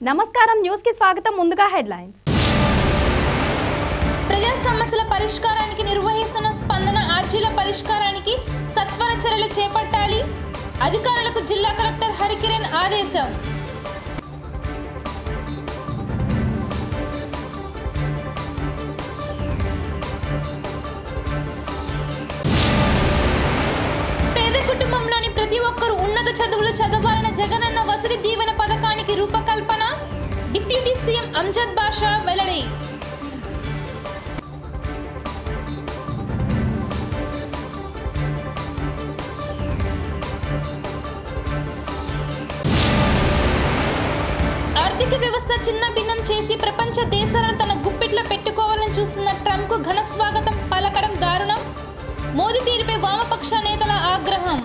నమస్కారం న్యూస్ కి స్వాగతం ముందుగా హెడ్లైన్స్ ప్రజా సమస్యల పరిష్కారానికి నిర్వహిస్తున్న స్పందన ఆర్జీల పరిష్కారానికి సత్వర చర్యలు చేపట్టాలి అధికారులకు జిల్లా కలెక్టర్ హరికిరణ్ ఆదేశం పేద కుటుంబంలోని ప్రతి ఒక్కరూ ఉన్నత చదువులు చదవాలన్న జగనన్న వసతి దీవెన పథకానికి రూపకల్పన డిప్యూటీ సీఎం అంజద్ బాషా వెల్లడి ఆర్థిక వ్యవస్థ చిన్న భిన్నం చేసి ప్రపంచ దేశాలను తన గుప్పిట్లో పెట్టుకోవాలని చూస్తున్న ట్రంప్ కు ఘన స్వాగతం పలకడం దారుణం మోదీ తీరుపై వామపక్ష నేతల ఆగ్రహం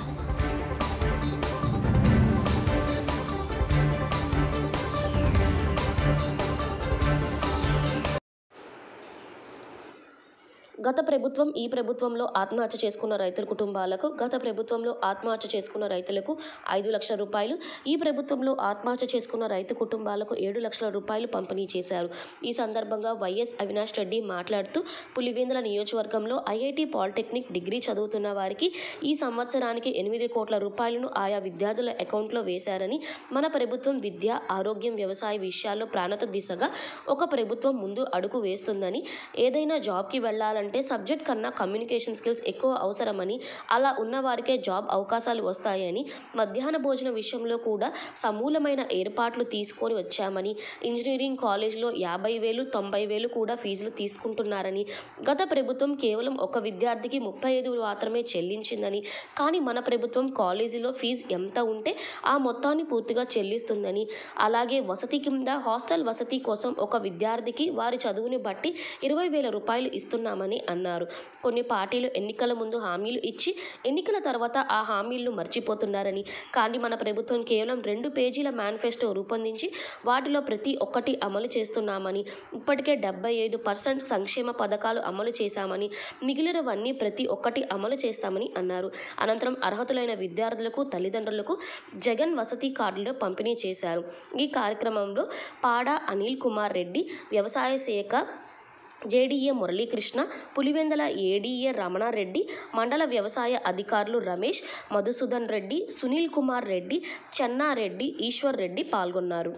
గత ప్రభుత్వం ఈ ప్రభుత్వంలో ఆత్మహత్య చేసుకున్న రైతుల కుటుంబాలకు గత ప్రభుత్వంలో ఆత్మహత్య చేసుకున్న రైతులకు ఐదు లక్షల రూపాయలు ఈ ప్రభుత్వంలో ఆత్మహత్య చేసుకున్న రైతు కుటుంబాలకు ఏడు లక్షల రూపాయలు పంపిణీ చేశారు ఈ సందర్భంగా వైఎస్ అవినాష్ రెడ్డి మాట్లాడుతూ పులివేంద్ర నియోజకవర్గంలో ఐఐటి పాలిటెక్నిక్ డిగ్రీ చదువుతున్న వారికి ఈ సంవత్సరానికి ఎనిమిది కోట్ల రూపాయలను ఆయా విద్యార్థుల అకౌంట్లో వేశారని మన ప్రభుత్వం విద్య ఆరోగ్యం వ్యవసాయ విషయాల్లో ప్రాణత దిశగా ఒక ప్రభుత్వం ముందు అడుగు వేస్తుందని ఏదైనా జాబ్కి వెళ్ళాలంటే సబ్జెక్ట్ కన్నా కమ్యూనికేషన్ స్కిల్స్ ఎక్కువ అవసరమని అలా ఉన్న వారికే జాబ్ అవకాశాలు వస్తాయని మధ్యాహ్న భోజన విషయంలో కూడా సమూలమైన ఏర్పాట్లు తీసుకొని వచ్చామని ఇంజనీరింగ్ కాలేజీలో యాభై వేలు తొంభై వేలు కూడా ఫీజులు తీసుకుంటున్నారని గత ప్రభుత్వం కేవలం ఒక విద్యార్థికి ముప్పై ఐదు మాత్రమే చెల్లించిందని కానీ మన ప్రభుత్వం కాలేజీలో ఫీజు ఎంత ఉంటే ఆ మొత్తాన్ని పూర్తిగా చెల్లిస్తుందని అలాగే వసతి కింద హాస్టల్ వసతి కోసం ఒక విద్యార్థికి వారి చదువుని బట్టి ఇరవై వేల రూపాయలు ఇస్తున్నామని అన్నారు కొన్ని పార్టీలు ఎన్నికల ముందు హామీలు ఇచ్చి ఎన్నికల తర్వాత ఆ హామీలను మర్చిపోతున్నారని కానీ మన ప్రభుత్వం కేవలం రెండు పేజీల మేనిఫెస్టో రూపొందించి వాటిలో ప్రతి ఒక్కటి అమలు చేస్తున్నామని ఇప్పటికే డెబ్బై ఐదు పర్సెంట్ సంక్షేమ పథకాలు అమలు చేశామని మిగిలినవన్నీ ప్రతి ఒక్కటి అమలు చేస్తామని అన్నారు అనంతరం అర్హతులైన విద్యార్థులకు తల్లిదండ్రులకు జగన్ వసతి కార్డులు పంపిణీ చేశారు ఈ కార్యక్రమంలో పాడా అనిల్ కుమార్ రెడ్డి వ్యవసాయ శాఖ జేడీఏ మురళీకృష్ణ పులివెందల ఏడీఏ రమణారెడ్డి మండల వ్యవసాయ అధికారులు రమేష్ మధుసూదన్ రెడ్డి సునీల్ కుమార్ రెడ్డి చెన్నారెడ్డి ఈశ్వర్ రెడ్డి పాల్గొన్నారు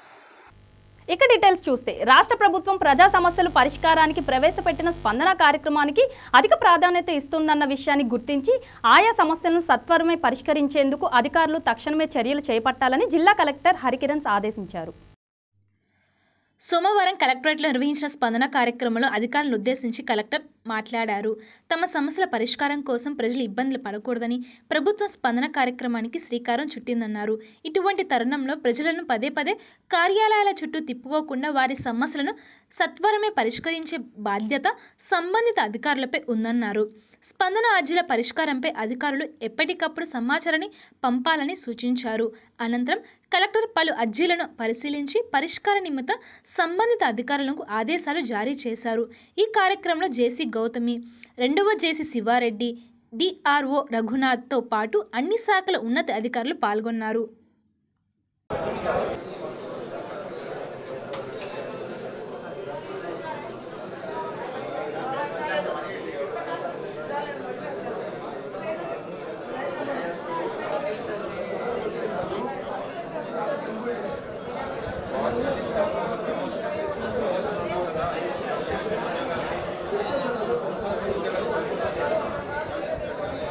ఇక డీటెయిల్స్ చూస్తే రాష్ట్ర ప్రభుత్వం ప్రజా సమస్యలు పరిష్కారానికి ప్రవేశపెట్టిన స్పందన కార్యక్రమానికి అధిక ప్రాధాన్యత ఇస్తుందన్న విషయాన్ని గుర్తించి ఆయా సమస్యలను సత్వరమే పరిష్కరించేందుకు అధికారులు తక్షణమే చర్యలు చేపట్టాలని జిల్లా కలెక్టర్ హరికిరణ్ ఆదేశించారు సోమవారం కలెక్టరేట్లో నిర్వహించిన స్పందన కార్యక్రమంలో అధికారులను ఉద్దేశించి కలెక్టర్ మాట్లాడారు తమ సమస్యల పరిష్కారం కోసం ప్రజలు ఇబ్బందులు పడకూడదని ప్రభుత్వ స్పందన కార్యక్రమానికి శ్రీకారం చుట్టిందన్నారు ఇటువంటి తరుణంలో ప్రజలను పదే పదే కార్యాలయాల చుట్టూ తిప్పుకోకుండా వారి సమస్యలను సత్వరమే పరిష్కరించే బాధ్యత సంబంధిత అధికారులపై ఉందన్నారు స్పందన అర్జీల పరిష్కారంపై అధికారులు ఎప్పటికప్పుడు సమాచారాన్ని పంపాలని సూచించారు అనంతరం కలెక్టర్ పలు అర్జీలను పరిశీలించి పరిష్కార నిమిత్తం సంబంధిత అధికారులకు ఆదేశాలు జారీ చేశారు ఈ కార్యక్రమంలో జేసీ గౌతమి రెండవ జేసీ శివారెడ్డి డిఆర్ఓ రఘునాథ్తో పాటు అన్ని శాఖల ఉన్నత అధికారులు పాల్గొన్నారు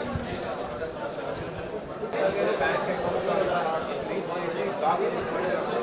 బ్యాంక్ అకౌంట్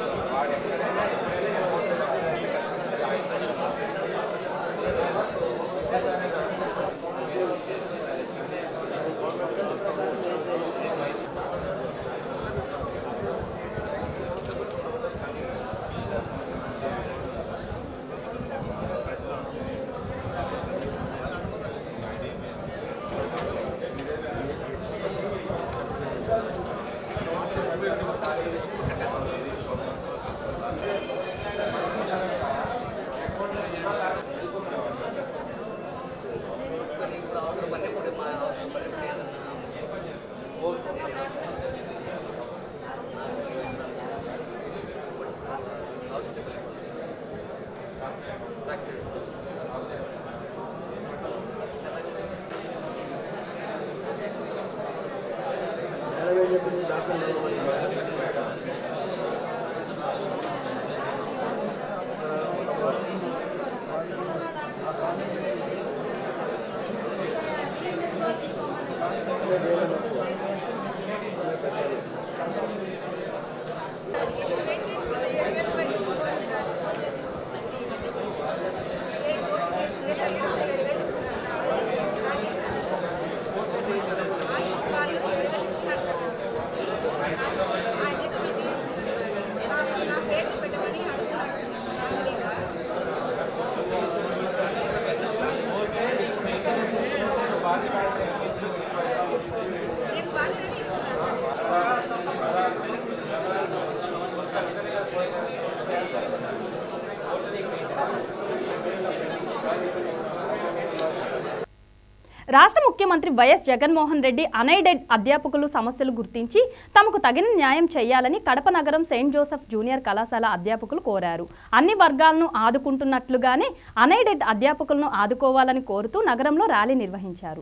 రాష్ట్ర ముఖ్యమంత్రి వైఎస్ జగన్మోహన్ రెడ్డి అనైడెడ్ అధ్యాపకులు సమస్యలు గుర్తించి తమకు తగిన న్యాయం చేయాలని కడప నగరం సెయింట్ జోసెఫ్ జూనియర్ కళాశాల అధ్యాపకులు కోరారు అన్ని వర్గాలను ఆదుకుంటున్నట్లుగానే అనైడెడ్ అధ్యాపకులను ఆదుకోవాలని కోరుతూ నగరంలో ర్యాలీ నిర్వహించారు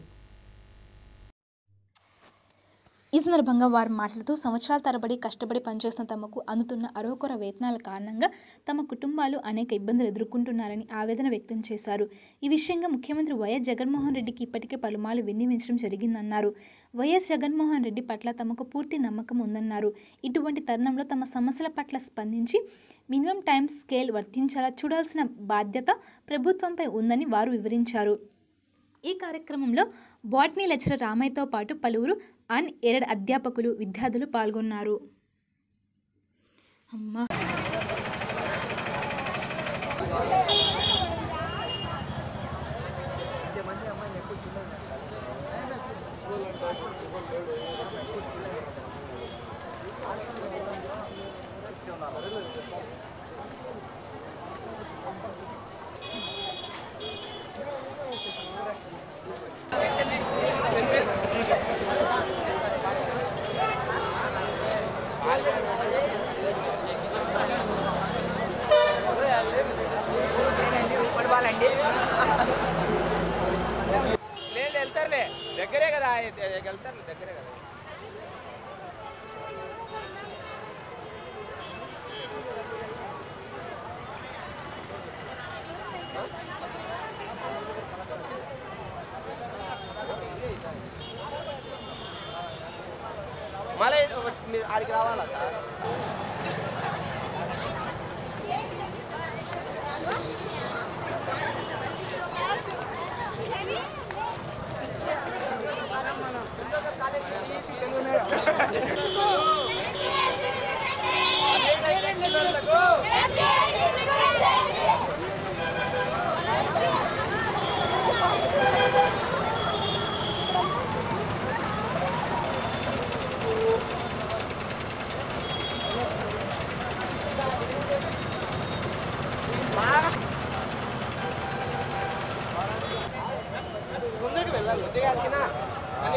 ఈ సందర్భంగా వారు మాట్లాడుతూ సంవత్సరాల తరబడి కష్టపడి పనిచేస్తున్న తమకు అందుతున్న అరోకొర వేతనాల కారణంగా తమ కుటుంబాలు అనేక ఇబ్బందులు ఎదుర్కొంటున్నారని ఆవేదన వ్యక్తం చేశారు ఈ విషయంగా ముఖ్యమంత్రి వైఎస్ జగన్మోహన్ రెడ్డికి ఇప్పటికే పలుమార్లు విన్నవించడం జరిగిందన్నారు వైఎస్ జగన్మోహన్ రెడ్డి పట్ల తమకు పూర్తి నమ్మకం ఉందన్నారు ఇటువంటి తరుణంలో తమ సమస్యల పట్ల స్పందించి మినిమం టైం స్కేల్ వర్తించేలా చూడాల్సిన బాధ్యత ప్రభుత్వంపై ఉందని వారు వివరించారు ఈ కార్యక్రమంలో బాటనీ లెక్చరర్ రామయ్యతో పాటు పలువురు అన్ ఎయిడెడ్ అధ్యాపకులు విద్యార్థులు పాల్గొన్నారు అమ్మా లేదు వెళ్తారులే దగ్గరే కదా వెళ్తారు దగ్గరే కదా మళ్ళీ మీరు ఆడికి రావాలా సార్ ముందుకు వెళ్ళాలి కొద్దిగా చిన్న అని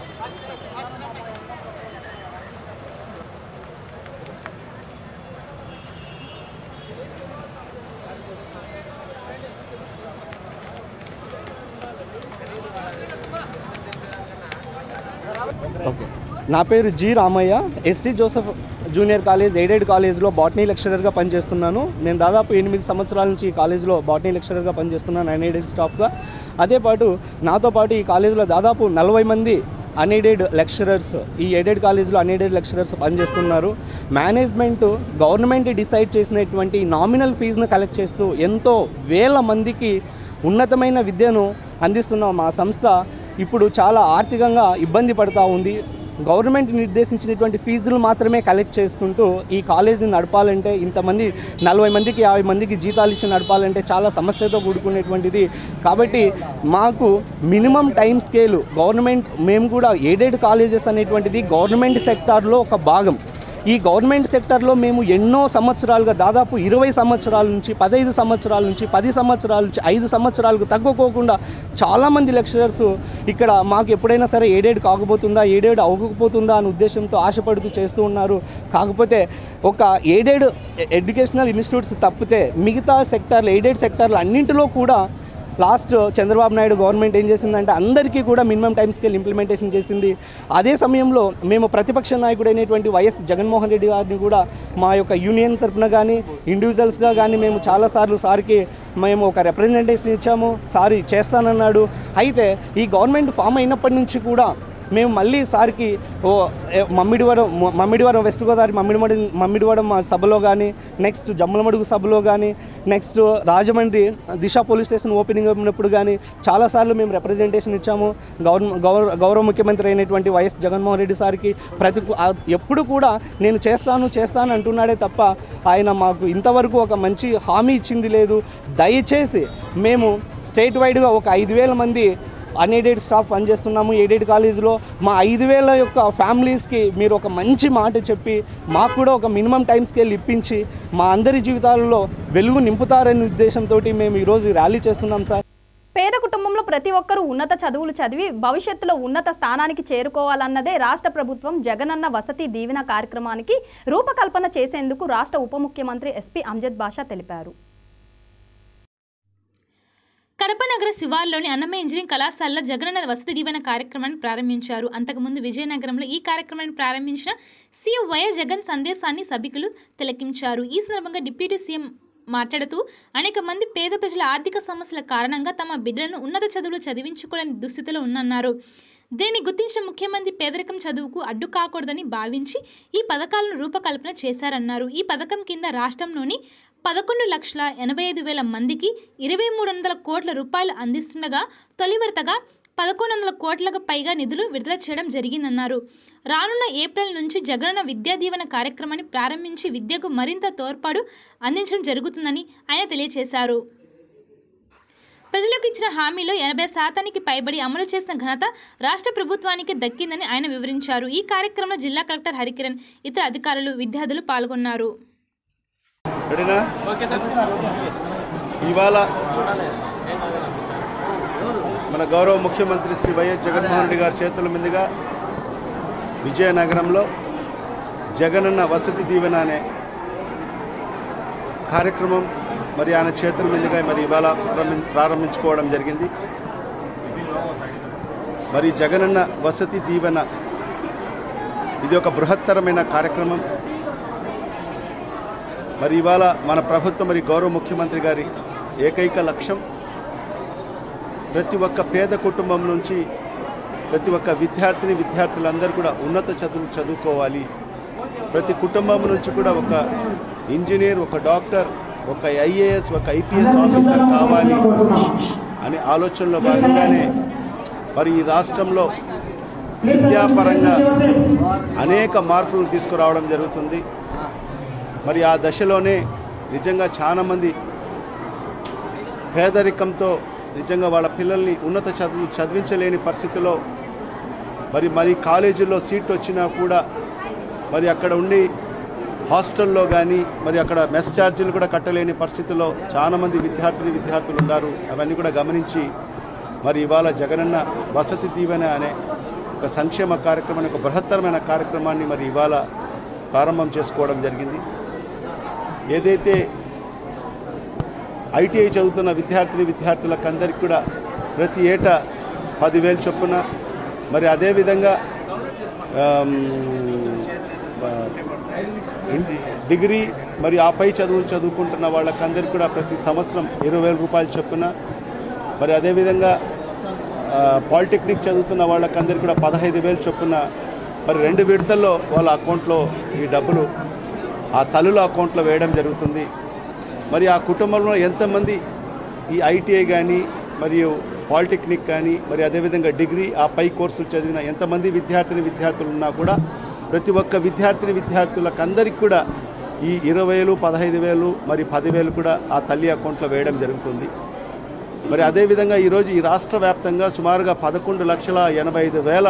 ఓకే నా పేరు G Ramaiah S T Joseph junior college aided కాలేజ్లో బాటనీ లెక్చరర్గా పనిచేస్తున్నాను నేను దాదాపు ఎనిమిది సంవత్సరాల నుంచి ఈ కాలేజ్లో బాటనీ లెక్చరర్గా పనిచేస్తున్నాను అన్ఎయిడెడ్ స్టాఫ్గా అదే పాటు నాతో పాటు ఈ కాలేజ్లో దాదాపు నలభై మంది అన్ఎయిడెడ్ లెక్చరర్స్ ఈ ఎయిడెడ్ కాలేజ్లో అన్ఎయిడెడ్ లెక్చరర్స్ పనిచేస్తున్నారు మేనేజ్మెంట్ గవర్నమెంట్ డిసైడ్ చేసినటువంటి నామినల్ ఫీజును కలెక్ట్ చేస్తూ ఎంతో వేల మందికి ఉన్నతమైన విద్యను అందిస్తున్న మా సంస్థ ఇప్పుడు చాలా ఆర్థికంగా ఇబ్బంది పడుతూ ఉంది గవర్నమెంట్ నిర్దేశించినటువంటి ఫీజులు మాత్రమే కలెక్ట్ చేసుకుంటూ ఈ కాలేజీని నడపాలంటే ఇంతమంది నలభై మందికి యాభై మందికి జీతాలు ఇచ్చి నడపాలంటే చాలా సమస్యతో కూడుకునేటువంటిది కాబట్టి మాకు మినిమం టైం స్కేలు గవర్నమెంట్ మేము కూడా ఎయిడెడ్ కాలేజెస్ అనేటువంటిది గవర్నమెంట్ సెక్టార్లో ఒక భాగం ఈ గవర్నమెంట్ సెక్టర్లో మేము ఎన్నో సంవత్సరాలుగా దాదాపు ఇరవై సంవత్సరాల నుంచి పదహైదు సంవత్సరాల నుంచి పది సంవత్సరాల నుంచి ఐదు సంవత్సరాలకు తగ్గుకోకుండా చాలామంది లెక్చరర్స్ ఇక్కడ మాకు ఎప్పుడైనా సరే ఏడేడు కాకపోతుందా ఏడేడు అవ్వకపోతుందా అనే ఉద్దేశంతో ఆశపడుతూ చేస్తూ ఉన్నారు కాకపోతే ఒక ఎయిడెడ్ ఎడ్యుకేషనల్ ఇన్స్టిట్యూట్స్ తప్పితే మిగతా సెక్టార్లు ఎయిడెడ్ సెక్టార్లు అన్నింటిలో కూడా లాస్ట్ చంద్రబాబు నాయుడు గవర్నమెంట్ ఏం చేసిందంటే అందరికీ కూడా మినిమం టైం స్కేల్ ఇంప్లిమెంటేషన్ చేసింది అదే సమయంలో మేము ప్రతిపక్ష నాయకుడైనటువంటి వైఎస్ జగన్మోహన్ రెడ్డి గారిని కూడా మా యొక్క యూనియన్ తరఫున కానీ ఇండివిజువల్స్గా కానీ మేము చాలాసార్లు సార్కి మేము ఒక రిప్రజెంటేషన్ ఇచ్చాము సార్ ఇది చేస్తానన్నాడు అయితే ఈ గవర్నమెంట్ ఫామ్ అయినప్పటి నుంచి కూడా మేము మళ్ళీ సార్కి ఓ ఏ, మమ్మిడివరం మ- మమ్మిడివరం వెస్ట్ గోదావరి మమ్మిడిమడి మమ్మిడివరం మా సభలో కానీ నెక్స్ట్ జమ్మలమడుగు సభలో కానీ next Rajahmundry Disha police station opening అయినప్పుడు కానీ చాలాసార్లు మేము రిప్రజెంటేషన్ ఇచ్చాము గవర్న గౌరవ గౌరవ ముఖ్యమంత్రి అయినటువంటి వైఎస్ జగన్మోహన్ రెడ్డి సార్కి ప్రతి ఆ- ఎప్పుడు కూడా నేను చేస్తాను చేస్తాను అంటున్నాడే తప్ప ఆయన మాకు ఇంతవరకు ఒక మంచి హామీ ఇచ్చింది లేదు దయచేసి మేము స్టేట్ వైడ్గా ఒక ఐదు వేల మంది అన్ఎయిడెడ్ స్టాఫ్ పనిచేస్తున్నాము ఎయిడెడ్ కాలేజీలో మా ఐదు వేల యొక్క ఫ్యామిలీస్కి మీరు ఒక మంచి మాట చెప్పి మాకు కూడా ఒక మినిమం టైం స్కేల్ ఇప్పించి మా అందరి జీవితాలలో వెలుగు నింపుతారనే ఉద్దేశంతో మేము ఈరోజు ర్యాలీ చేస్తున్నాం సార్ పేద కుటుంబంలో ప్రతి ఒక్కరూ ఉన్నత చదువులు చదివి భవిష్యత్తులో ఉన్నత స్థానానికి చేరుకోవాలన్నదే రాష్ట్ర ప్రభుత్వం జగనన్న వసతి దీవెన కార్యక్రమానికి రూపకల్పన చేసేందుకు రాష్ట్ర ఉప ముఖ్యమంత్రి ఎస్పీ అంజద్ బాషా తెలిపారు కడప నగర శివార్లోని అన్నమయ్య ఇంజనీరింగ్ కళాశాలలో జగనన్న వసతి దీవెన కార్యక్రమాన్ని ప్రారంభించారు అంతకుముందు విజయనగరంలో ఈ కార్యక్రమాన్ని ప్రారంభించిన సీఎం వైఎస్ జగన్ సందేశాన్ని సభికులు తిలకించారు ఈ సందర్భంగా డిప్యూటీ సీఎం మాట్లాడుతూ అనేక మంది పేద ప్రజల ఆర్థిక సమస్యల కారణంగా తమ బిడ్డలను ఉన్నత చదువులు చదివించుకోలేని దుస్థితిలో ఉన్నన్నారు దీనిని గుర్తించిన ముఖ్యమంత్రి పేదరికం చదువుకు అడ్డు కాకూడదని భావించి ఈ పథకాలను రూపకల్పన చేశారన్నారు ఈ పథకం కింద రాష్ట్రంలోని పదకొండు లక్షల ఎనభై ఐదు వేల మందికి ఇరవై మూడు వందల కోట్ల రూపాయలు అందిస్తుండగా తొలి విడతగా పదకొండు వందల కోట్లకు పైగా నిధులు విడుదల చేయడం జరిగిందన్నారు రానున్న ఏప్రిల్ నుంచి జగనన్న విద్యా దీవెన కార్యక్రమాన్ని ప్రారంభించి విద్యకు మరింత తోడ్పాటు అందించడం జరుగుతుందని ఆయన తెలియజేశారు ప్రజలకు ఇచ్చిన హామీలో ఎనభై శాతానికి పైబడి అమలు చేసిన ఘనత రాష్ట్ర ప్రభుత్వానికి దక్కిందని ఆయన వివరించారు ఈ కార్యక్రమంలో జిల్లా కలెక్టర్ హరికిరణ్ ఇతర అధికారులు విద్యార్థులు పాల్గొన్నారు రెడీనా ఇవాళ మన గౌరవ ముఖ్యమంత్రి శ్రీ వైఎస్ జగన్మోహన్ రెడ్డి గారి చేతుల మీదుగా విజయనగరంలో జగనన్న వసతి దీవెన అనే కార్యక్రమం మరి ఆయన చేతుల మీదుగా మరి ఇవాళ ప్రారంభి ప్రారంభించుకోవడం జరిగింది మరి జగనన్న వసతి దీవెన ఇది ఒక బృహత్తరమైన కార్యక్రమం మరి ఇవాళ మన ప్రభుత్వం మరి గౌరవ ముఖ్యమంత్రి గారి ఏకైక లక్ష్యం ప్రతి ఒక్క పేద కుటుంబం నుంచి ప్రతి ఒక్క విద్యార్థిని విద్యార్థులందరూ కూడా ఉన్నత చదువులు చదువుకోవాలి ప్రతి కుటుంబం నుంచి కూడా ఒక ఇంజనీర్ ఒక డాక్టర్ ఒక ఐఏఎస్ ఒక ఐపీఎస్ ఆఫీసర్ కావాలి అనే ఆలోచనలో భాగంగానే మరి ఈ రాష్ట్రంలో విద్యాపరంగా అనేక మార్పులు తీసుకురావడం జరుగుతుంది మరి ఆ దశలోనే నిజంగా చాలామంది పేదరికంతో నిజంగా వాళ్ళ పిల్లల్ని ఉన్నత చదువు చదివించలేని పరిస్థితిలో మరి మరి కాలేజీల్లో సీట్ వచ్చినా కూడా మరి అక్కడ ఉండి హాస్టల్లో కానీ మరి అక్కడ మెస్ ఛార్జీలు కూడా కట్టలేని పరిస్థితిలో చాలామంది విద్యార్థిని విద్యార్థులు ఉన్నారు అవన్నీ కూడా గమనించి మరి ఇవాళ జగనన్న వసతి దీవెన అనే ఒక సంక్షేమ కార్యక్రమాన్ని ఒక బృహత్తరమైన కార్యక్రమాన్ని మరి ఇవాళ ప్రారంభం చేసుకోవడం జరిగింది ఏదైతే ఐటీఐ చదువుతున్న విద్యార్థిని విద్యార్థులకు అందరికీ కూడా ప్రతి ఏటా పదివేలు చొప్పున మరి అదేవిధంగా ఆమ్, ఆ, ఇంటి- డిగ్రీ మరి ఆ పై చదువులు చదువుకుంటున్న వాళ్ళకందరికీ కూడా ప్రతి సంవత్సరం ఇరవై వేల రూపాయలు చొప్పున మరి అదేవిధంగా ఆ, పాలిటెక్నిక్ చదువుతున్న వాళ్ళకందరికీ కూడా పదహైదు వేలు చొప్పున మరి రెండు విడతల్లో వాళ్ళ అకౌంట్లో ఈ డబ్బులు ఆ తల్లుల అకౌంట్లో వేయడం జరుగుతుంది మరి ఆ కుటుంబంలో ఎంతమంది ఈ ఐటీఐ కానీ మరియు పాలిటెక్నిక్ కానీ మరి అదేవిధంగా డిగ్రీ ఆ పై కోర్సులు చదివిన ఎంతమంది విద్యార్థిని విద్యార్థులు ఉన్నా కూడా ప్రతి ఒక్క విద్యార్థిని విద్యార్థులకు అందరికీ కూడా ఈ ఇరవై వేలు పదహైదు వేలు మరి పదివేలు కూడా ఆ తల్లి అకౌంట్లో వేయడం జరుగుతుంది మరి అదేవిధంగా ఈరోజు ఈ రాష్ట్ర వ్యాప్తంగా సుమారుగా పదకొండు లక్షల ఎనభై ఐదు వేల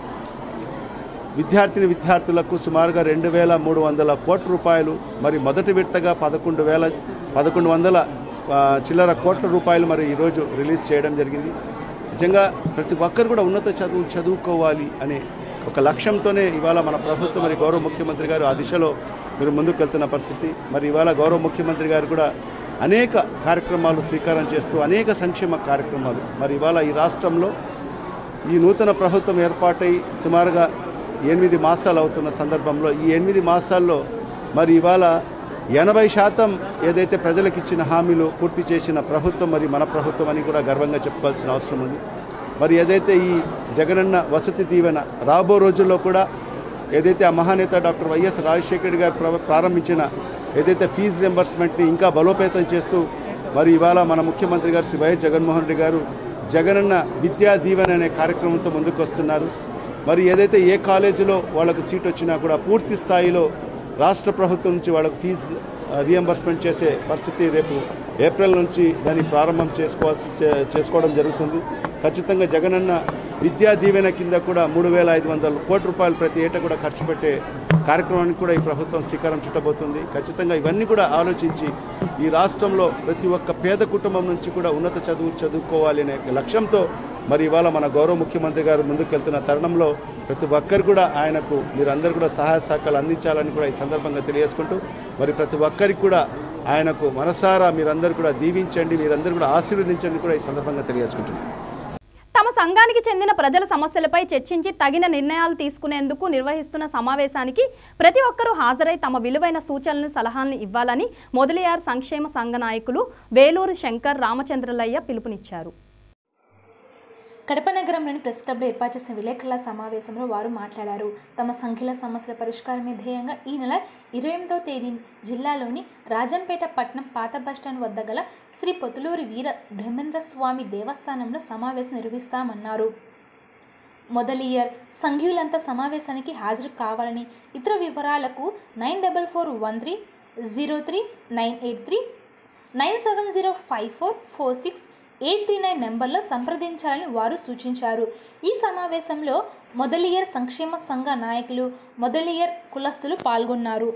విద్యార్థిని విద్యార్థులకు సుమారుగా రెండు వేల మూడు వందల కోట్ల రూపాయలు మరి మొదటి విడతగా పదకొండు వేల పదకొండు వందల ఆ, చిల్లర కోట్ల రూపాయలు మరి ఈరోజు రిలీజ్ చేయడం జరిగింది నిజంగా ప్రతి ఒక్కరు కూడా ఉన్నత చదువు చదువుకోవాలి అనే ఒక లక్ష్యంతోనే ఇవాళ మన ప్రభుత్వం మరి గౌరవ ముఖ్యమంత్రి గారు ఆ దిశలో మీరు ముందుకు వెళ్తున్న పరిస్థితి మరి ఇవాళ గౌరవ ముఖ్యమంత్రి గారు కూడా అనేక కార్యక్రమాలు స్వీకారం చేస్తూ అనేక సంక్షేమ కార్యక్రమాలు మరి ఇవాళ ఈ రాష్ట్రంలో ఈ నూతన ప్రభుత్వం ఏర్పాటై సుమారుగా ఎనిమిది మాసాలు అవుతున్న సందర్భంలో ఈ ఎనిమిది మాసాల్లో మరి ఇవాళ ఎనభై శాతం ఏదైతే ప్రజలకు ఇచ్చిన హామీలు పూర్తి చేసిన ప్రభుత్వం మరి మన ప్రభుత్వం అని కూడా గర్వంగా చెప్పుకోవాల్సిన అవసరం ఉంది మరి ఏదైతే ఈ జగనన్న వసతి దీవెన రాబో రోజుల్లో కూడా ఏదైతే ఆ మహానేత డాక్టర్ వైఎస్ రాజశేఖర రెడ్డి గారు ప్ర- ప్రారంభించిన ఏదైతే ఫీజు రింబర్స్మెంట్ని ఇంకా బలోపేతం చేస్తూ మరి ఇవాళ మన ముఖ్యమంత్రి గారు శ్రీ వైఎస్ జగన్మోహన్ రెడ్డి గారు జగనన్న విద్యా దీవెన అనే కార్యక్రమంతో ముందుకు వస్తున్నారు మరి ఏదైతే ఏ కాలేజీలో వాళ్ళకు సీట్ వచ్చినా కూడా పూర్తి స్థాయిలో రాష్ట్ర ప్రభుత్వం నుంచి వాళ్ళకు ఫీజు రియంబర్స్మెంట్ చేసే పరిస్థితి రేపు ఏప్రిల్ నుంచి దాన్ని ప్రారంభం చేసుకోవాల్సి చే- చేసుకోవడం జరుగుతుంది ఖచ్చితంగా జగనన్న విద్యా దీవెన కింద కూడా మూడు వేల ఐదు వందల కోట్ల రూపాయలు ప్రతి ఏటా కూడా ఖర్చు పెట్టే కార్యక్రమానికి కూడా ఈ ప్రభుత్వం శ్రీకారం చుట్టబోతుంది ఖచ్చితంగా ఇవన్నీ కూడా ఆలోచించి ఈ రాష్ట్రంలో ప్రతి ఒక్క పేద కుటుంబం నుంచి కూడా ఉన్నత చదువు చదువుకోవాలి అనే లక్ష్యంతో మరి ఇవాళ మన గౌరవ ముఖ్యమంత్రి గారు ముందుకెళ్తున్న తరుణంలో ప్రతి ఒక్కరు కూడా ఆయనకు మీరందరూ కూడా సహాయ సహకారాలు అందించాలని కూడా ఈ సందర్భంగా తెలియజేసుకుంటూ మరి ప్రతి ఒక్కరికి కూడా ఆయనకు మనసారా మీరందరూ కూడా దీవించండి మీరందరూ కూడా ఆశీర్వదించండి కూడా ఈ సందర్భంగా తెలియజేసుకుంటున్నాను తమ సంఘానికి చెందిన ప్రజల సమస్యలపై చర్చించి తగిన నిర్ణయాలు తీసుకునేందుకు నిర్వహిస్తున్న సమావేశానికి ప్రతి ఒక్కరూ హాజరై తమ విలువైన సూచనలను సలహాలను ఇవ్వాలని మొదలియార్ సంక్షేమ సంఘ నాయకులు వేలూరు శంకర్ రామచంద్రలయ్య పిలుపునిచ్చారు కడప నగరంలోని ప్రెస్ క్లబ్లో ఏర్పాటు చేసిన విలేకరుల సమావేశంలో వారు మాట్లాడారు తమ సంఖ్యల సమస్యల పరిష్కారమే ధ్యేయంగా ఈ నెల ఇరవై ఎనిమిదవ తేదీ జిల్లాలోని రాజంపేట పట్టణం పాత బస్టాండ్ వద్ద గల శ్రీ పొతులూరి వీర బ్రహ్మేంద్ర స్వామి దేవస్థానంలో సమావేశం నిర్వహిస్తామన్నారు మొదలియర్ సంఘీయులంతా సమావేశానికి హాజరు కావాలని ఇతర వివరాలకు nine double four one three zero three nine eight three nine seven zero five four four six eight three nine నెంబర్లో సంప్రదించాలని వారు సూచించారు ఈ సమావేశంలో మొదలియర్ సంక్షేమ సంఘ నాయకులు మొదలియర్ కులస్తులు పాల్గొన్నారు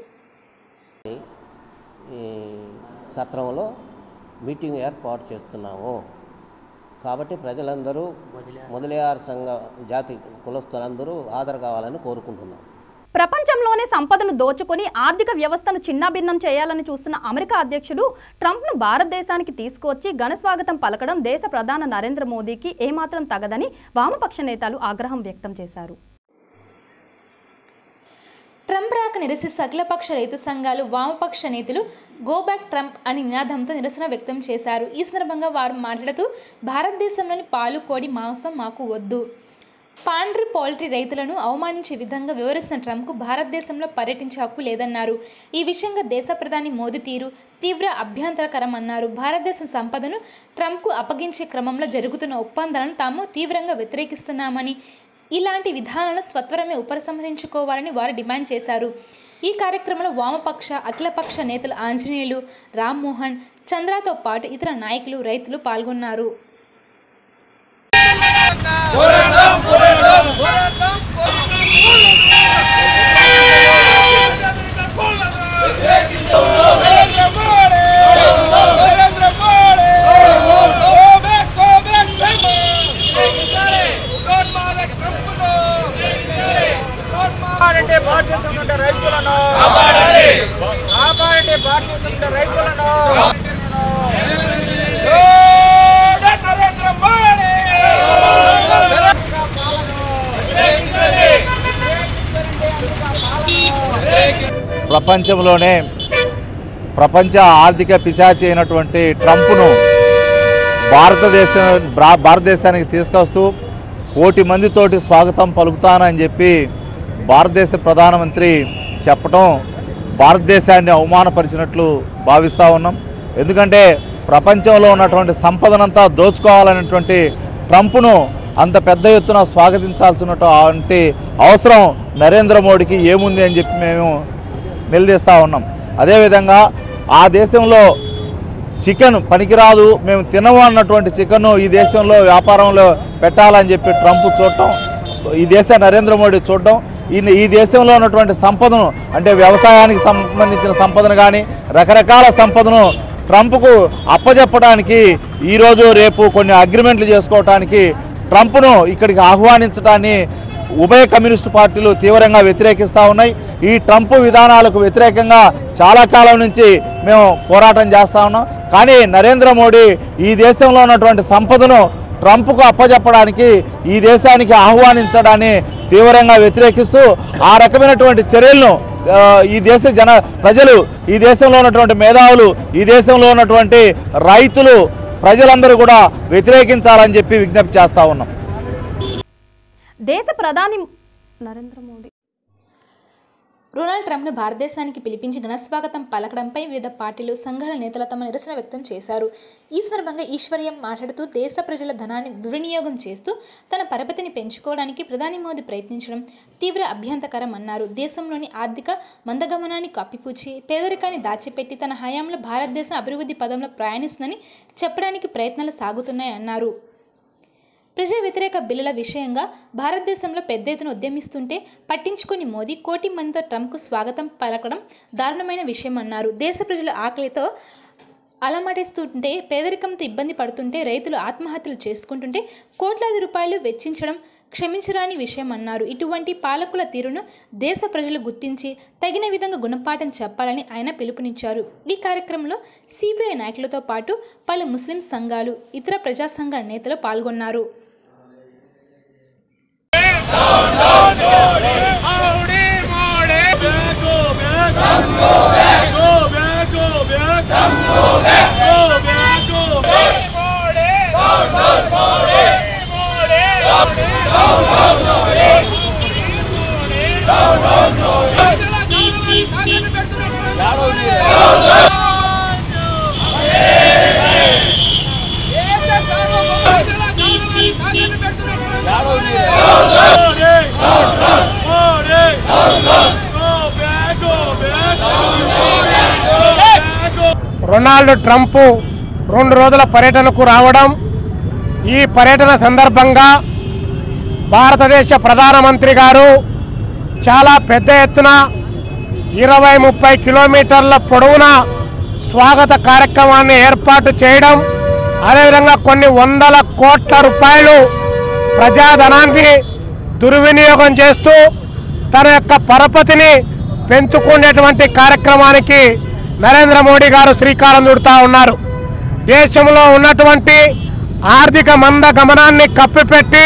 ఈ సత్రంలో మీటింగ్ ఏర్పాటు చేస్తున్నాము కాబట్టి ప్రజలందరూ మొదలయార్ సంఘ జాతి కులస్తులందరూ హాజరు కావాలని కోరుకుంటున్నాం ప్రపంచంలోనే సంపదను దోచుకొని ఆర్థిక వ్యవస్థను చిన్నాభిన్నం చేయాలని చూస్తున్న అమెరికా అధ్యక్షుడు ట్రంప్ను భారతదేశానికి తీసుకువచ్చి ఘనస్వాగతం పలకడం దేశ ప్రధాని నరేంద్ర మోదీకి ఏమాత్రం తగదని వామపక్ష నేతలు ఆగ్రహం వ్యక్తం చేశారు ట్రంప్ రాక నిరసిస్తూ అఖిలపక్ష రైతు సంఘాలు వామపక్ష నేతలు గో బ్యాక్ ట్రంప్ అని నినాదంతో నిరసన వ్యక్తం చేశారు ఈ సందర్భంగా వారు మాట్లాడుతూ భారతదేశంలోని పాలు కోడి మాంసం మాకు వద్దు పాండ్రి పౌల్ట్రీ రైతులను అవమానించే విధంగా వివరిస్తున్న ట్రంప్కు భారతదేశంలో పర్యటించే హక్కు లేదన్నారు ఈ విషయంగా దేశ ప్రధాని మోదీ తీరు తీవ్ర అభ్యంతరకరం అన్నారు భారతదేశ సంపదను ట్రంప్కు అప్పగించే క్రమంలో జరుగుతున్న ఒప్పందాలను తాము తీవ్రంగా వ్యతిరేకిస్తున్నామని ఇలాంటి విధానాలను స్వత్వరమే ఉపసంహరించుకోవాలని వారు డిమాండ్ చేశారు ఈ కార్యక్రమంలో వామపక్ష అఖిలపక్ష నేతలు ఆంజనేయులు రామ్మోహన్ చంద్రతో పాటు ఇతర నాయకులు రైతులు పాల్గొన్నారు కాపాడండి భారతదేశం నుండి రైతులను కాపాడండి భారతదేశం నుండి రైతులను జై నరేంద్ర మోడీ ప్రపంచంలోనే ప్రపంచ ఆర్థిక పిశాచి అయినటువంటి ట్రంప్ను భారతదేశం భా- భారతదేశానికి తీసుకొస్తూ కోటి మందితోటి స్వాగతం పలుకుతానని చెప్పి భారతదేశ ప్రధానమంత్రి చెప్పటం భారతదేశాన్ని అవమానపరిచినట్లు భావిస్తూ ఉన్నాం ఎందుకంటే ప్రపంచంలో ఉన్నటువంటి సంపదనంతా దోచుకోవాలనేటువంటి ట్రంప్ను అంత పెద్ద ఎత్తున స్వాగతించాల్సినటువంటి అవసరం నరేంద్ర మోడీకి ఏముంది అని చెప్పి మేము నిలదీస్తూ ఉన్నాం అదేవిధంగా ఆ దేశంలో చికెన్ పనికిరాదు మేము తినము అన్నటువంటి చికెన్ ఈ దేశంలో వ్యాపారంలో పెట్టాలని చెప్పి ట్రంప్ చూడటం ఈ దేశ నరేంద్ర మోడీ చూడటం ఈ ఈ దేశంలో ఉన్నటువంటి సంపదను అంటే వ్యవసాయానికి సంబంధించిన సంపదను కానీ రకరకాల సంపదను ట్రంప్కు అప్పజెప్పడానికి ఈరోజు రేపు కొన్ని అగ్రిమెంట్లు చేసుకోవటానికి ట్రంప్ను ఇక్కడికి ఆహ్వానించడాన్ని ఉభయ కమ్యూనిస్టు పార్టీలు తీవ్రంగా వ్యతిరేకిస్తూ ఉన్నాయి ఈ ట్రంప్ విధానాలకు వ్యతిరేకంగా చాలా కాలం నుంచి మేము పోరాటం చేస్తూ ఉన్నాం కానీ నరేంద్ర మోడీ ఈ దేశంలో ఉన్నటువంటి సంపదను ట్రంప్కు అప్పజెప్పడానికి ఈ దేశానికి ఆహ్వానించడాన్ని తీవ్రంగా వ్యతిరేకిస్తూ ఆ రకమైనటువంటి చర్యలను ఆ, ఈ దేశ జన ప్రజలు ఈ దేశంలో ఉన్నటువంటి మేధావులు ఈ దేశంలో ఉన్నటువంటి రైతులు ప్రజలందరూ కూడా వ్యతిరేకించాలని చెప్పి విజ్ఞప్తి చేస్తూ ఉన్నాం దేశ ప్రధాని నరేంద్ర మోడీ డొనాల్డ్ ట్రంప్ను భారతదేశానికి పిలిపించి ఘనస్వాగతం పలకడంపై వివిధ పార్టీలు సంఘాల నేతలు తమ నిరసన వ్యక్తం చేశారు ఈ సందర్భంగా ఈశ్వర్యం మాట్లాడుతూ దేశ ప్రజల ధనాన్ని దుర్వినియోగం చేస్తూ తన పరపతిని పెంచుకోవడానికి ప్రధాని మోదీ ప్రయత్నించడం తీవ్ర అభ్యంతకరం అన్నారు దేశంలోని ఆర్థిక మందగమనాన్ని కప్పిపుచ్చి పేదరికాన్ని దాచిపెట్టి తన హయాంలో భారతదేశం అభివృద్ధి పదంలో ప్రయాణిస్తుందని చెప్పడానికి ప్రయత్నాలు సాగుతున్నాయన్నారు ప్రజా వ్యతిరేక బిల్లుల విషయంగా భారతదేశంలో పెద్ద ఎత్తున ఉద్యమిస్తుంటే పట్టించుకుని మోదీ కోటి మందితో ట్రంప్కు స్వాగతం పలకడం దారుణమైన విషయం అన్నారు దేశ ప్రజలు ఆకలితో అలమటిస్తుంటే పేదరికంతో ఇబ్బంది పడుతుంటే రైతులు ఆత్మహత్యలు చేసుకుంటుంటే కోట్లాది రూపాయలు వెచ్చించడం క్షమించరాని విషయం అన్నారు ఇటువంటి పాలకుల తీరును దేశ ప్రజలు గుర్తించి తగిన విధంగా గుణపాఠం చెప్పాలని ఆయన పిలుపునిచ్చారు ఈ కార్యక్రమంలో సిబిఐ నాయకులతో పాటు పలు ముస్లిం సంఘాలు ఇతర ప్రజా సంఘాల నేతలు పాల్గొన్నారు రొనాల్డ్ ట్రంప్ రెండు రోజుల పర్యటనకు రావడం ఈ పర్యటన సందర్భంగా భారతదేశ ప్రధానమంత్రి గారు చాలా పెద్ద ఎత్తున ఇరవై ముప్పై కిలోమీటర్ల పొడవున స్వాగత కార్యక్రమాన్ని ఏర్పాటు చేయడం అదేవిధంగా కొన్ని వందల కోట్ల రూపాయలు ప్రజాధనాన్ని దుర్వినియోగం చేస్తూ తన యొక్క పరపతిని పెంచుకునేటువంటి కార్యక్రమానికి నరేంద్ర మోడీ గారు శ్రీకారం చుడుతూ ఉన్నారు దేశంలో ఉన్నటువంటి ఆర్థిక మంద గమనాన్ని కప్పిపెట్టి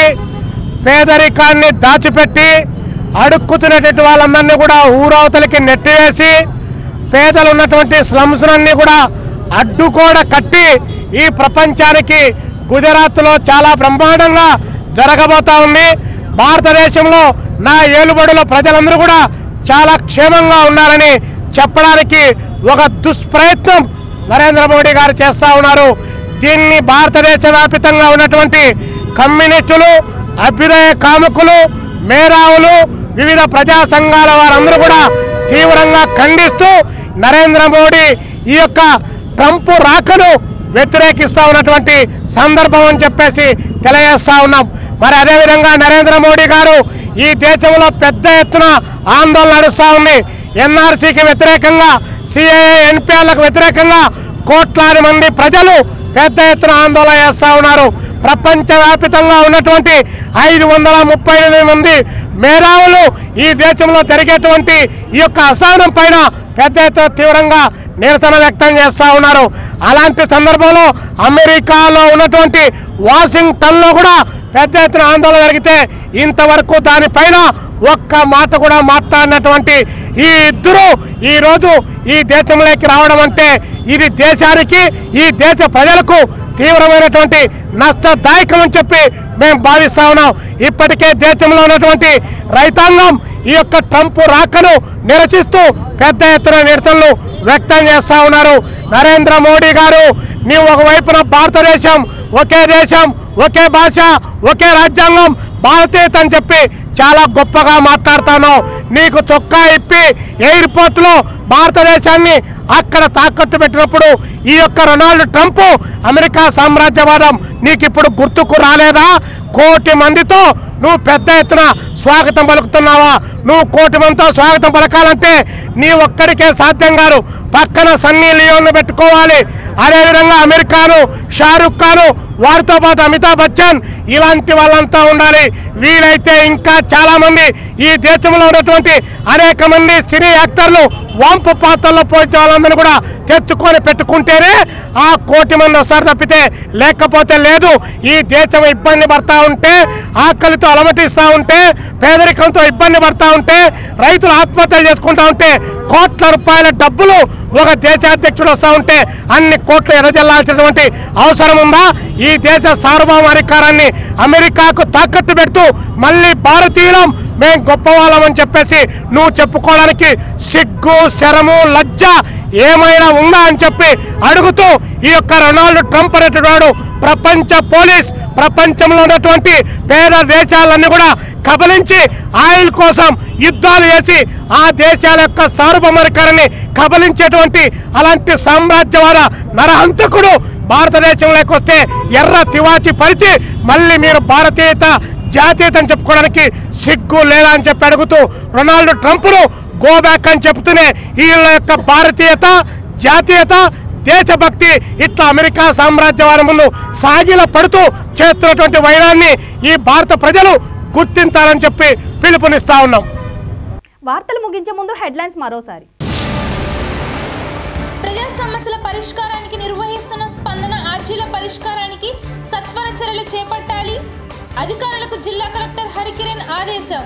పేదరికాన్ని దాచిపెట్టి అడుక్కుతున్నటువంటి వాళ్ళందరినీ కూడా ఊరవతలకి నెట్టివేసి పేదలు ఉన్నటువంటి స్లమ్స్లన్నీ కూడా అడ్డుకోడ కట్టి ఈ ప్రపంచానికి గుజరాత్లో చాలా బ్రహ్మాండంగా జరగబోతా ఉంది భారతదేశంలో నా ఏలుబడిలో ప్రజలందరూ కూడా చాలా క్షేమంగా ఉన్నారని చెప్పడానికి ఒక దుష్ప్రయత్నం నరేంద్ర మోడీ గారు చేస్తూ ఉన్నారు దీన్ని భారతదేశ వ్యాపితంగా ఉన్నటువంటి కమ్యూనిస్టులు అభ్యుదయ కాముకులు మేధావులు వివిధ ప్రజా సంఘాల వారందరూ కూడా తీవ్రంగా ఖండిస్తూ నరేంద్ర మోడీ ఈ యొక్క ట్రంప్ రాకను వ్యతిరేకిస్తూ ఉన్నటువంటి సందర్భం అని చెప్పేసి తెలియజేస్తా ఉన్నాం మరి అదేవిధంగా నరేంద్ర మోడీ గారు ఈ దేశంలో పెద్ద ఎత్తున ఆందోళన నడుస్తూ ఉంది ఎన్ఆర్సీకి వ్యతిరేకంగా సిఏఏ ఎన్పిఆర్లకు వ్యతిరేకంగా కోట్లాది మంది ప్రజలు పెద్ద ఎత్తున ఆందోళన చేస్తూ ఉన్నారు ప్రపంచవ్యాపితంగా ఉన్నటువంటి ఐదు వందల ముప్పై ఎనిమిది మంది మేధావులు ఈ దేశంలో జరిగేటువంటి ఈ యొక్క అసహనం పైన పెద్ద ఎత్తున తీవ్రంగా నిరసన వ్యక్తం చేస్తూ ఉన్నారు అలాంటి సందర్భంలో అమెరికాలో ఉన్నటువంటి వాషింగ్టన్లో కూడా పెద్ద ఎత్తున ఆందోళన జరిగితే ఇంతవరకు దానిపైన ఒక్క మాట కూడా మాట్లాడినటువంటి ఈ ఇద్దరు ఈ రోజు ఈ దేశంలోకి రావడం అంటే ఇది దేశానికి ఈ దేశ ప్రజలకు తీవ్రమైనటువంటి నష్టదాయకం అని చెప్పి మేము భావిస్తా ఉన్నాం ఇప్పటికే దేశంలో ఉన్నటువంటి రైతాంగం ఈ యొక్క ట్రంప్ రాకను నిరసిస్తూ పెద్ద ఎత్తున నిరసనలు వ్యక్తం చేస్తా ఉన్నారు నరేంద్ర మోడీ గారు నీవు ఒకవైపున భారతదేశం ఒకే దేశం ఒకే భాష ఒకే రాజ్యాంగం భారతీయత అని చెప్పి చాలా గొప్పగా మాట్లాడుతాను నీకు చొక్కా ఇప్పి ఎయిర్పోర్ట్లో భారతదేశాన్ని అక్కడ తాకట్టు పెట్టినప్పుడు ఈ యొక్క రొనాల్డ్ ట్రంప్ అమెరికా సామ్రాజ్యవాదం నీకు ఇప్పుడు గుర్తుకు రాలేదా కోటి మందితో నువ్వు పెద్ద ఎత్తున స్వాగతం పలుకుతున్నావా నువ్వు కోటి మందితో స్వాగతం పలకాలంటే నీ ఒక్కడికే సాధ్యం కాదు పక్కన సన్నీ లియోన్ను పెట్టుకోవాలి అదేవిధంగా అమెరికాను షారుఖ్ ఖాన్ వారితో పాటు అమితాబ్ బచ్చన్ ఇలాంటి వాళ్ళంతా ఉండాలి వీలైతే ఇంకా చాలా మంది ఈ దేశంలో ఉన్నటువంటి అనేక మంది సినీ యాక్టర్లు వాంపు పాత్రల్లో పోయించే వాళ్ళందరినీ కూడా తెచ్చుకొని పెట్టుకుంటేనే ఆ కోటి మంది వస్తారు తప్పితే లేకపోతే లేదు ఈ దేశం ఇబ్బంది పడతా ఉంటే ఆకలితో అలమటిస్తూ ఉంటే పేదరికంతో ఇబ్బంది పడతా ఉంటే రైతులు ఆత్మహత్యలు చేసుకుంటా ఉంటే కోట్ల రూపాయల డబ్బులు ఒక దేశాధ్యక్షుడు వస్తూ ఉంటే అన్ని కోట్లు ఎదజల్లాల్సినటువంటి అవసరం ఉందా ఈ దేశ సార్వభౌమాధికారాన్ని అమెరికాకు తాకట్టు పెడుతూ మళ్ళీ భారతీయులం మేం గొప్పవాళ్ళం అని చెప్పేసి నువ్వు చెప్పుకోవడానికి సిగ్గు శరము లజ్జ ఏమైనా ఉందా అని చెప్పి అడుగుతూ ఈ యొక్క రొనాల్డ్ ట్రంప్ అనేటువంటి వాడు ప్రపంచ పోలీస్ ప్రపంచంలో ఉన్నటువంటి పేద దేశాలన్నీ కూడా కబలించి ఆయిల్ కోసం యుద్ధాలు చేసి ఆ దేశాల యొక్క సార్వభౌమాధికారాన్ని కబలించేటువంటి అలాంటి సామ్రాజ్యవాద నరహంతకుడు భారతదేశంలోకి వస్తే ఎర్ర తివాచి పరిచి మళ్ళీ మీరు భారతీయత జాతీయత అని చెప్పుకోవడానికి సిగ్గు లేదా అని చెప్పి అడుగుతూ రొనాల్డ్ ట్రంప్ను గో బ్యాక్ అని చెప్తూనే వీళ్ళ యొక్క భారతీయత జాతీయత దేశభక్తి ఇట్లా అమెరికా సామ్రాజ్యవాదం ముందు సాగిల పడుతూ చేస్తున్నటువంటి వైరాన్ని ఈ భారత ప్రజలు గుర్తించాలని చెప్పి పిలుపునిస్తా ఉన్నాం వార్తలు ముగించే ముందు హెడ్లైన్స్ మరోసారి ప్రజా సమస్యల పరిష్కారానికి నిర్వహిస్తున్న స్పందన ఆర్జీల పరిష్కారానికి సత్వర చర్యలు చేపట్టాలి అధికారులకు జిల్లా కలెక్టర్ హరికిరణ్ ఆదేశం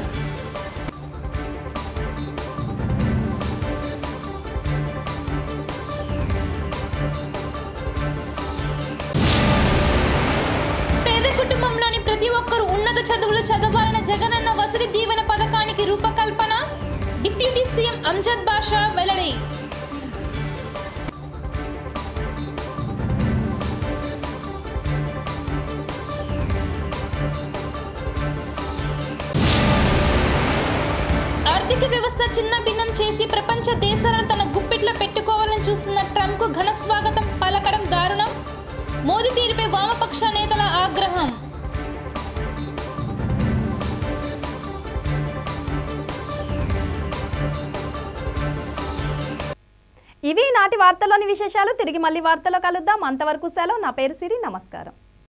పేద కుటుంబంలోని ప్రతి ఒక్కరూ ఉన్నత చదువులు చదవాలన్న జగనన్న వసతి దీవెన పథకానికి రూపకల్పన డిప్యూటీ సీఎం అంజద్ బాషా వెల్లడి ఆర్థిక వ్యవస్థ చిన్న భిన్నం చేసి ప్రపంచ దేశాలను తన గుప్పిట్లో పెట్టుకోవాలని చూస్తున్న ట్రంప్ కు ఘన స్వాగతం పలకడం దారుణం మోదీ తీరుపై వామపక్ష నేతల ఆగ్రహం ఇవి నాటి వార్తల్లోని విశేషాలు తిరిగి మళ్ళీ వార్తలో కలుద్దాం అంతవరకు సెలవు నా పేరు సిరి నమస్కారం